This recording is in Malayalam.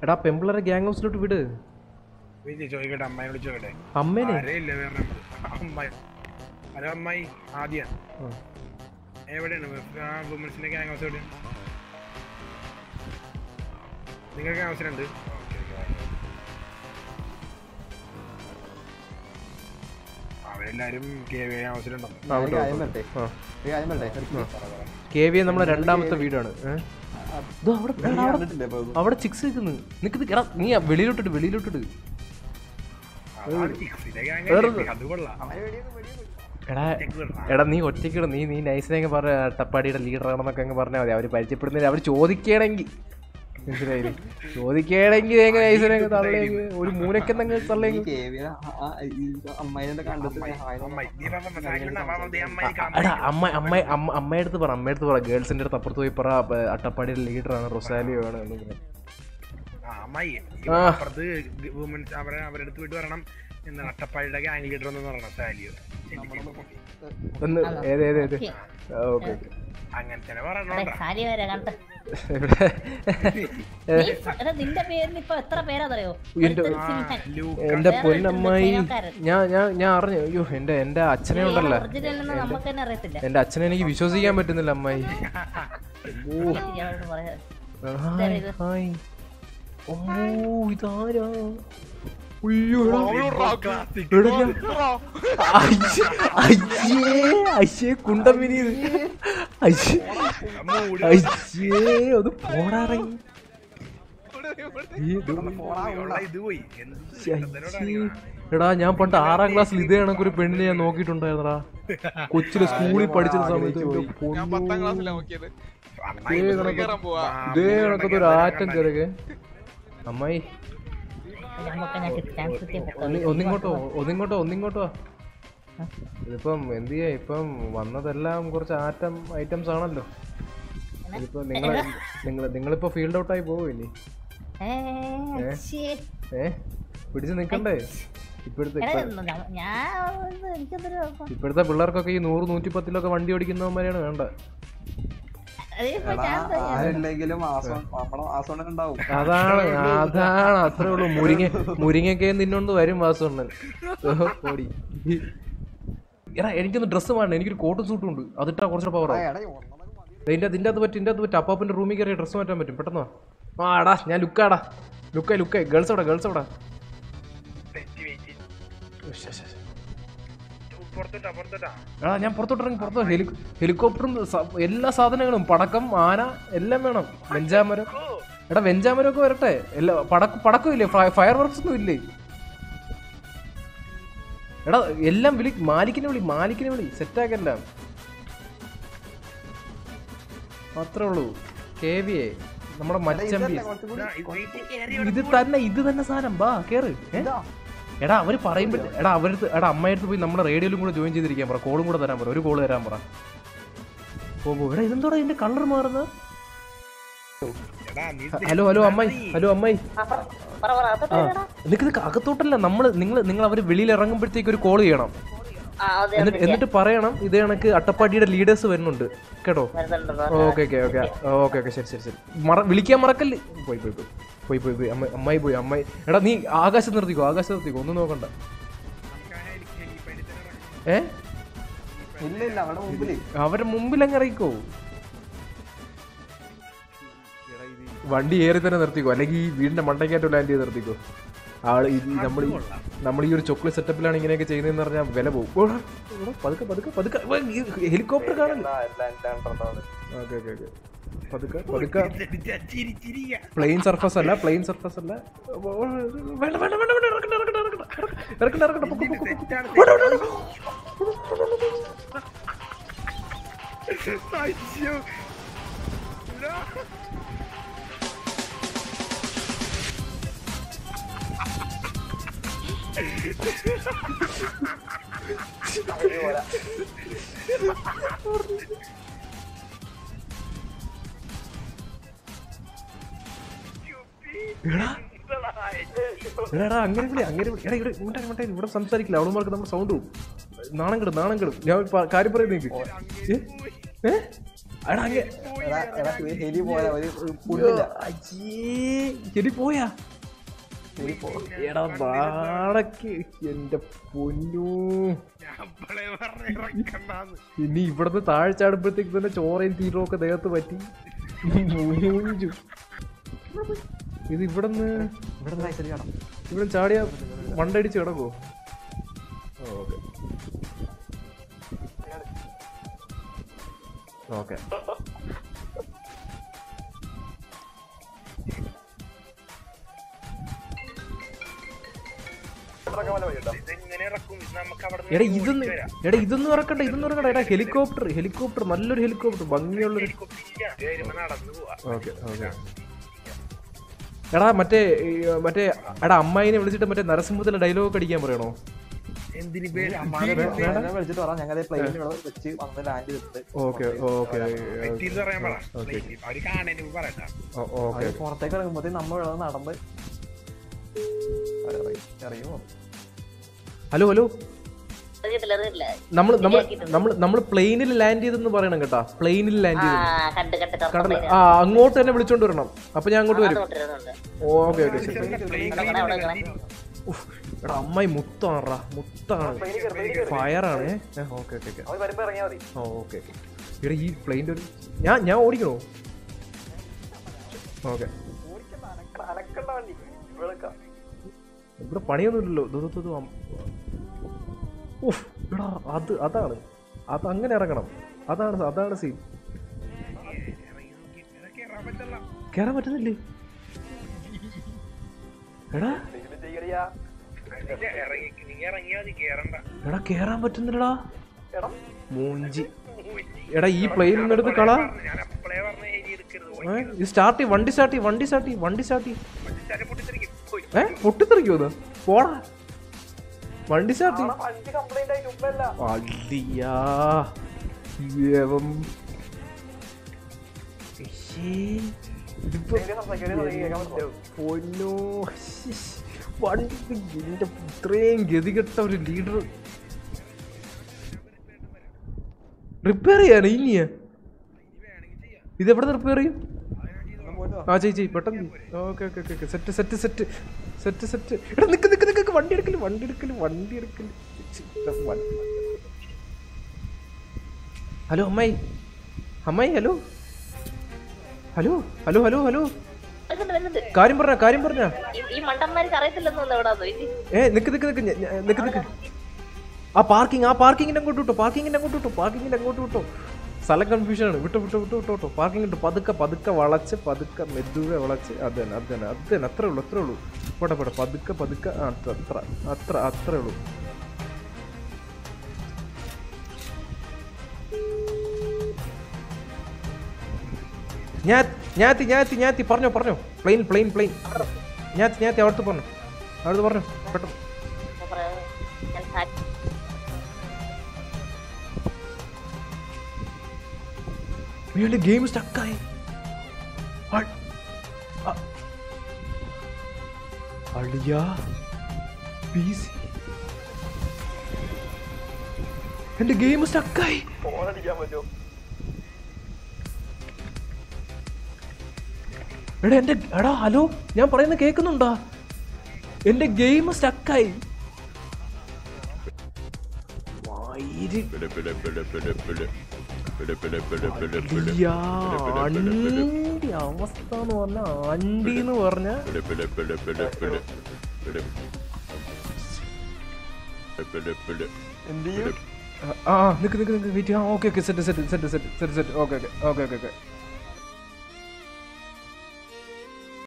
എടാ പെമ്പിളറെ ഗ്യാങ് ഹൗസിലോട്ട് വിട് വിജയ് ചോദിക്കട്ടെ അമ്മായി വിളിച്ചോട്ടെ അമ്മേനെ ആരെയില്ല വേറെ number. അമ്മായി ഹലോ അമ്മായി ആദ്യ ആ. എവിടെയാണ് വുമൻസിന്റെ ഗ്യാങ് ഹൗസ് എവിടെയാണ് നിങ്ങൾ ഗ്യാങ് ഹൗസിലുണ്ട് അവരെല്ലാരും കെ വി ഗ്യാങ് ഹൗസിലുണ്ടെന്ന് ആ, വിട്ടോ, കാര്യം വിട്ടോ. വരട്ടെ ആ. ഒരു കാര്യം പറയട്ടെ കെ വി നമ്മളെ രണ്ടാമത്തെ വീടാണ് ഏ? ദോ അവിടെ എടാ, അവിടെ- കണ്ടിട്ടില്ലേ ഇപ്പൊ ഇത്? അവിടെ ചിക്സ് നിൽക്കുന്നു നിനക്ക് എടാ നീ ആ വെളിയിലോട്ടിട്ട് വെളിയിലോട്ടിട്ട് അതാണ് ചിക്സിന്റെ ഗ്യാങ് വേറെ- അത് കൊള്ളാം അവനെ വെടിയൊന്നും വെടിയൊന്നും എടാ ഒറ്റയ്ക്ക് വിടണം. എടാ നീ ഒറ്റയ്ക്കിട നീ നീ നൈസിനെങ്കിൽ പറഞ്ഞ അട്ടപ്പാടിയുടെ ലീഡർ ആണെന്നൊക്കെ അങ്ങ് പറഞ്ഞാൽ മതി അവർ പരിചയപ്പെടുന്നില്ല അവർ ചോദിക്കണമെങ്കിൽ മനസ്സിലായില്ലേ ചോദിക്കണമെങ്കിൽ എങ്ങനെ നൈസിനെങ്കിൽ തള്ളേക്ക് ഒരു മൂലക്കെന്നങ്ങ് ഈ തള്ളേക്ക് കേവിയ അമ്മായിനെ കണ്ടിട്ട് ഞാൻ ഹായ് അമ്മായി നീ പറഞ്ഞ മനസ്സിലാക്കണ്ട, വാ, ദേ അമ്മായി എടാ അമ്മ അമ്മ അമ്മ അമ്മയടുത്ത് പറ അമ്മയടുത്ത് പറ ഗേൾസിന്റെ അടുത്ത് അപ്പുറത്ത് പോയി പറ അപ്പ അട്ടപ്പാടിയുടെ ലീഡറാണ് റൊസാലിയോ ആണ് എന്ന് പറ. ആ, അമ്മായി ഈ ആ. അപ്പുറത്ത് വുമൻസ് അവരെ അവരുടെ അടുത്ത് പോയിട്ട് പറയണം എന്താണ് അട്ടപ്പാടിയുടെ ഗ്യാങ് ലീഡർ എന്ന് പറയണം സാലിയോ ഒന്ന് ഏത് ഏത് ഏത് ഓക്കെ അങ്ങനെ തന്നെ പറയണോണ്ടാ സാരി വരെ കണ്ട ഇവിടെ എടാ നിന്റെ പേരിന് ഇപ്പൊ എത്ര പേരാന്നറിയോ എന്റെ ഒരുത്തൻ സിംഹൻ. എന്റെ വേറെ പൊന്നമ്മായി ഒരുത്തൻ ചേനക്കാരൻ. ഞാൻ ഞാൻ ഞാൻ അറിഞ്ഞു അയ്യോ എന്റെ എന്റെ അച്ഛനെ ഉണ്ടല്ലോ ഒറിജിനൽ എന്ന് നമുക്ക് തന്നെ അറിയത്തില്ല എന്റെ അച്ഛനെ എനിക്ക് വിശ്വസിക്കാൻ പറ്റുന്നില്ല അമ്മായി ഓ ഇയാളോട് പറയാ ഹായ് ഹായ് ഓ ഇതാരാ ഉയ്യോ, എടാ. എടാ ഞാൻ- അയ്യേ, അയ്യേ അയ്യേ കുണ്ടമ്മിനി ഇത്. അയ്യേ അയ്യേ അത് പോടാറങ്ങി ഇത് പോയി എന്ത് അയ്യേ. എടാ ഞാൻ പണ്ട് ആറാം ക്ലാസ്സിൽ ഇതേ കണക്കൊരു പെണ്ണിനെ ഞാൻ നോക്കിയിട്ടുണ്ടായിരുന്നടാ കൊച്ചിലെ സ്കൂളിൽ പഠിച്ചിരുന്ന സമയത്ത് എന്റെ ഞാൻ പൊന്നോ. പത്താം ക്ലാസ്സിലാണ് നോക്കിയത് അമ്മായി ഇതേ ഇപ്പൊ കണക്ക് കയറാൻ പോവാ ഇതേ കണക്കത്തെ ഒരു ആറ്റം ചെറുക്കെ അമ്മായി നമുക്ക് ഞാൻ ചാൻസ് കിട്ടിയപ്പോ ഒന്ന് ഒന്നിങ്ങോട്ടോ ഒന്നിങ്ങോട്ടോ ഒന്നിങ്ങോട്ടോ ഇതിപ്പം എന്ത് ചെയ്യാ ഇപ്പം വന്നതെല്ലാം കുറച്ച് ആറ്റം ഐറ്റംസ് ആണല്ലോ ഇതിപ്പോ നിങ്ങൾ നിങ്ങൾ നിങ്ങളിപ്പോ ഫീൽഡ് ഔട്ട് ആയി പോകും ഇനി ഏ, ശ്ശേ. ഏ പിടിച്ച് നിക്കണ്ടേ ഇപ്പോഴത്തെ എടാ, ഇപ്പ- ഞാൻ- ഞാൻ ഇത് എനിക്കെന്തൊരു കുഴപ്പം? ഇപ്പോഴത്തെ പിള്ളേർക്കൊക്കെ ഈ നൂറ് നൂറ്റി പത്തിലൊക്കെ വണ്ടി ഓടിക്കുന്നവന്മാരെയാണ് വേണ്ട അതിപ്പോ എടാ chance തരാം. ആരില്ലെങ്കിലും ആസ്വ നമ്മുടെ ആസ്വണ്ടൻ ഉണ്ടാവും അതാണ് അതാണ് അത്രേ ഉള്ളൂ മുരിങ്ങ മുരിങ്ങയൊക്കെ നിന്നോണ്ട് വരും വാസുണ്ണൻ ഓടി എടാ എനിക്കൊന്ന് ഡ്രസ്സ് വേണ്ട എനിക്കൊരു കോട്ടും സൂട്ടും ഉണ്ട് അതിട്ടാ കുറച്ചുകൂടെ പവറോ എടാ ഈ ഉള്ളതൊക്കെ ഇതിന്റെ ഇതിന്റെ അത് പറ്റും ഇതിന്റെ അത് പറ്റും അപ്പാപ്പിന്റെ റൂമിൽ കയറി ഡ്രസ്സ് മാറ്റാൻ പറ്റും പെട്ടെന്ന് വാ. ആ എടാ ഞാൻ ലുക്കാടാ ലുക്കായി ലുക്കായി ഗേൾസ് എവിടെ ഗേൾസ് എവിടെ തെറ്റി വെയിറ്റ് ശ്ശെ, ശ്ശെ, ശ്ശെ. പുറത്തോട്ടാ പുറത്തോട്ടാ എടാ ഞാൻ പുറത്തോട്ട് ഇറങ്ങി പുറത്തോ ഹെലി ഹെലികോപ്റ്ററും സ- എല്ലാ സാധനങ്ങളും പടക്കം ആന എല്ലാം വേണം വെഞ്ചാമരം എടാ വെഞ്ചാമരം ഒക്കെ വരട്ടെ എല്ലാ പടക്കം പടക്കം ഇല്ലേ ഫയർ വർക്ക്സ് ഒന്നും ഇല്ലേ എടാ എല്ലാം വിളി മാലിക്കിനെ വിളി മാലിക്കിനെ വിളി സെറ്റാക്കെല്ലാം അത്രേ ഉള്ളൂ കെ വി എ നമ്മുടെ മച്ചമ്പി ഇത് തന്നെ ഇത് തന്നെ സാധനം ബാ കേറ് ഏ? എടാ അവര് പറയുമ്പോ എടാ അവരടുത്ത് എടാ അമ്മയടുത്ത് പോയി നമ്മുടെ റേഡിയോയിലും കൂടെ ജോയിൻ ചെയ്തിരിക്കാൻ പറ കോളും കൂടെ തരാൻ പറ ഒരു കോള് തരാൻ പറ പോ പോ. എടാ ഇതെന്തോടാ ഇതിന്റെ കളർ മാറുന്നത് എടാ നീ ഹലോ ഹലോ അമ്മായി ഹലോ അമ്മായി പറ പറ അതൊക്കെ ആ നിനക്ക് അകത്തോട്ടല്ല നമ്മൾ നിങ്ങൾ നിങ്ങൾ അവർ വെളിയിൽ ഇറങ്ങുമ്പോഴത്തേക്ക് ഒരു കോൾ ചെയ്യണം ആ അതെ എന്നിട്ട് എന്നിട്ട് പറയണം ഇത് കണക്ക് അട്ടപ്പാടിയുടെ ലീഡേഴ്സ് വരുന്നുണ്ട് കേട്ടോ വരുന്നുണ്ട് okay okay okay okay okay ശരി ശരി ശരി മറ വിളിക്കാൻ മറക്കല്ലേ പോയി പോയി പോയി പോയി പോയി പോയി അമ്മ അമ്മായി പോയി അമ്മായി എടാ നീ ആകാശം നിർത്തിക്കോ ആകാശം നിർത്തിക്കോ ഒന്നും നോക്കണ്ട ഏ ഇല്ല ഇല്ല അവിടെ മുമ്പില് അവരുടെ മുമ്പിൽ അങ്ങ് ഇറങ്ങിക്കോ വണ്ടി ഏറി തന്നെ നിർത്തിക്കോ അല്ലെങ്കിൽ ഈ വീടിന്റെ മണ്ടയ്ക്കാറ്റോ ലാൻഡ് ചെയ്ത് നിർത്തിക്കോ ആള് ഈ നമ്മൾ നമ്മൾ ഈ ഒരു ചോക്ലേറ്റ് സെറ്റപ്പിലാണ് ഇങ്ങനെയൊക്കെ ചെയ്യുന്നതെന്ന് പറഞ്ഞാൽ വില പോകും ഓടാ, ഓടാ, പതുക്കെ പതുക്കെ പതുക്കെ ഹെലികോപ്റ്റർ കാണല്ലോ ഓക്കെ ഓക്കെ ഓക്കെ പതുക്കെ പതുക്കെ ചിരിച്ചിരിക്കുക പ്ലെയിൻ സർഫസ് അല്ല പ്ലെയിൻ സർഫസ് അല്ല ഓ, ഓ, വേണ്ട വേണ്ട വേണ്ട വേണ്ട ഇറക്കണ്ട ഇറക്കണ്ട ഇറക്കണ്ട ഇറക്കണ്ട ഇറക്കണ്ട പൊക്കോ, പൊക്കോ, പൊക്കോ. തെറ്റാണ് വേണ്ട, വേണ്ട, വേണ്ട. അയ്യോ എടാ എടാ, എടാ അങ്ങനെ വിളി അങ്ങനെ വിളി എടാ ഇവിടെ ഇവിടെ ഇവിടെ ഇവിടെ സംസാരിക്കില്ല അവളുമാർക്ക് നമ്മുടെ സൗണ്ട് പോകും നാണം കിടും നാണം കിടും ഞാൻ ഒരു പ- കാര്യം പറയുന്നത് നിനക്ക് ഏ? ഏ എടാ അങ്ങ് എടാ എടാ ഹെലി പോയാ ഒരു ഒരു പുല്ലില്ല അയ്യേ എടി പോയാ ഹെലി പോ എടാ നാടക്ക് എന്റെ പൊന്നു ഞാൻ അപ്പളേ പറഞ്ഞ ഇറക്കണ്ടാന്ന് ഇനി ഇവിടുന്ന് താഴെ ചാടുമ്പോഴത്തേക്ക് തന്നെ ചോറയും തീരവും ഒക്കെ ദേഹത്ത് പറ്റി മൂഞ്ചു. ഇത് ഇവിടുന്ന് ഇവിടെ നിന്ന് ഐശ്വര്യ കാണാം ഇവിടെ ചാടിയ മണ്ടടിച്ച് കിടക്കോ ഓക്കെ ഓക്കെ ഇതെങ്ങനെ ഇറക്കും ഇത് നമുക്ക് അവിടെ എടാ ഇതൊന്ന് എടാ ഇതൊന്നും ഇറക്കണ്ട ഇതൊന്നും ഇറക്കണ്ട എടാ ഹെലികോപ്റ്റർ ഹെലികോപ്റ്റർ നല്ലൊരു ഹെലികോപ്റ്റർ ഭംഗിയുള്ളൊരു നടന്നു പോവാ ഓക്കെ ഓക്കെ എടാ മറ്റേ ഈ, മറ്റേ എടാ അമ്മായിനെ വിളിച്ചിട്ട് മറ്റേ നരസിംഹത്തിലെ ഡയലോഗ് അടിക്കാൻ പറയണോ എന്തിനു അമ്മാനെ വിളിച്ചിട്ട് പറ ഞങ്ങൾ പ്ലെയിനിൽ വെച്ച് വന്ന് ലാൻഡ് ചെയ്തിട്ട് ഓക്കെ ഓക്കെ പറ്റിയെന്ന് പറയാൻ പറ അവര് കാണാൻ പറയട്ടാ ഓക്കെ അവര് പുറത്തേക്ക് ഇറങ്ങുമ്പോഴത്തേക്ക് നമ്മൾ ഇവിടെ നടന്ന് അറിയുമോ ഹലോ ഹലോ അറിയത്തില്ല അറിയില്ല നമ്മൾ നമ്മൾ നമ്മൾ നമ്മൾ പ്ലെയിനിൽ ലാൻഡ് ചെയ്തെന്ന് പറയണം കേട്ടാ പ്ലെയിനിൽ ലാൻഡ് ആ ചെയ്തു കണ്ട് കണ്ട് കറക്റ്റ് കടല ആ അങ്ങോട്ട് തന്നെ വിളിച്ചോണ്ട് വരണം അപ്പൊ ഞാൻ അങ്ങോട്ട് വരും കൊണ്ടിരുന്നുണ്ട് ഓക്കെ ഓക്കെ ശരി അവിടെ അവിടെ നിൽക്കണേ. ഉഫ്, എടാ അമ്മായി മുത്താണറാ മുത്താണ് ഫയറാണ് ഓക്കെ ഓക്കെ ഓക്കെ അവർ വരുമ്പോ ഇറങ്ങിയാൽ മതി ഓക്കെ ഓക്കെ എടാ ഈ പ്ലെയിൻ്റെ ഒരു ഞാൻ ഞാൻ ഓടിക്കണോ ഓക്കെ അനക്കണ്ട വണ്ടി വെളുക്കാം ഇവിടെ പണിയൊന്നുമില്ലല്ലോ ദൂ, ദൂ, ദൂ, അം- ഉഫ്, എടാ അത് അതാണ് അത് അങ്ങനെ ഇറങ്ങണം അതാണ് അതാണ് സീൻ കേറാൻ പറ്റല്ല കയറാൻ പറ്റുന്നില്ലേ എടാ ഇറങ്ങി നീ ഇറങ്ങിയാ മതി കേറണ്ട എടാ കേറാൻ പറ്റുന്നില്ലടാ എടാ മൂഞ്ചി എടാ ഈ പ്ലെയിനിൽ നിന്ന് എടുത്ത് കളാ ഞാൻ അപ്പളേ പറഞ്ഞ ഏരി എടുക്കരുത് ഏ, ഇത് സ്റ്റാർട്ട് ചെയ്യ് വണ്ടി സ്റ്റാർട്ട് ചെയ്യ് വണ്ടി സ്റ്റാർട്ട് ചെയ്യ് വണ്ടി സ്റ്റാർട്ട് ചെയ്യ് മനുഷ്യരെ പൊട്ടിത്തെറിക്കും പോയി ഏ പൊട്ടിത്തെറിക്കോ ഇത് പോടാ വണ്ടി സ്റ്റാർട്ട് ചെയ്യ് വണ്ടി കംപ്ലൈന്റ് ആയിട്ട് ഉപ്പല്ല അടിയാ ഏവം ശ്ശേ, ഇതിപ്പോ എന്റെ പൊന്നോ ശ്ശ്. വണ്ടി എന്റെ ഇത്രയും ഗതികെട്ട ഒരു ലീഡർ റിപ്പയർ ചെയ്യാനോ ഇനിയാ ഇത് എവിടെ റിപ്പയർ ചെയ്യും ആ ചെയ് ചെയ് പെട്ടെന്ന് okay okay okay set set set set set എടാ നിക്ക് നിക്ക് നിക്ക് നിക്ക്, വണ്ടി എടുക്കല് വണ്ടി എടുക്കല് വണ്ടി എടുക്കല് ഹലോ അമ്മായി അമ്മായി hello hello hello hello hello വരുന്നുണ്ട് വരുന്നുണ്ട് കാര്യം പറഞ്ഞ കാര്യം പറഞ്ഞ ഈ- ഈ മണ്ടന്മാർക്ക് അറിയത്തില്ലെന്ന് തോന്നുന്നു എവിടാന്ന് ഇനി ഏ നിക്ക് നിക്ക് നിക്ക് ഞ- ഞ- നിക്ക് നിക്ക് ആ പാർക്കിംഗ് ആ പാർക്കിങ്ങിന്റെ അങ്ങോട്ട് വിട്ടോ പാർക്കിങ്ങിന്റെ അങ്ങോട്ട് വിട്ടോ പാർക്കിങ്ങിന്റെ അങ്ങോട്ട് വിട്ടോ സ്ഥലം കൺഫ്യൂഷൻ ആണ് വിട്ടോ വിട്ടോ വിട്ടോ വിട്ടോ വിട്ടോ പാർക്കിംഗ് ഇട്ട് പതുക്കെ പതുക്കെ വളച്ച് പതുക്കെ മെതുവെ വളച്ച് അത് തന്നെ അത് തന്നെ അത് തന്നെ അത്രേ ഉള്ളൂ അത്രേ ഉള്ളൂ പോട്ടെ പോട്ടെ പതുക്കെ പതുക്കെ ആ, അത്ര അത്ര അത്ര അത്രേ ഉള്ളൂ ഞാൻ ഞാത്തി ഞാത്തി ഞാത്തി പറഞ്ഞോ പറഞ്ഞോ പ്ലെയിൻ പ്ലെയിൻ പ്ലെയിൻ ഞാത്തി ഞാത്തി അവിടുത്തെ പറഞ്ഞു അവിടുത്തെ പറഞ്ഞു പെട്ടെന്ന് ഞാൻ പറയാം. ഞാൻ സാ- വീണ്ടും ഗെയിം സ്റ്റക്കായി അളിയാ PC. എന്റെ ഗെയിം സ്റ്റക്കായി ഫോൺ അടിക്കാൻ പറ്റുമോ എടാ എന്റെ എടാ ഹലോ ഞാൻ പറയുന്നത് കേൾക്കുന്നുണ്ടാ എന്റെ ഗെയിം സ്റ്റക്കായി വൈര് അളിയാ, അണ്ടി അവസ്ഥ എന്ന് പറഞ്ഞ അണ്ടി എന്ന് പറഞ്ഞ എന്ത് ചെയ്യും ആ നിക്ക് നിക്ക് നിക്ക് വെയിറ്റ് ആ okay okay set set set set set set okay okay okay okay okay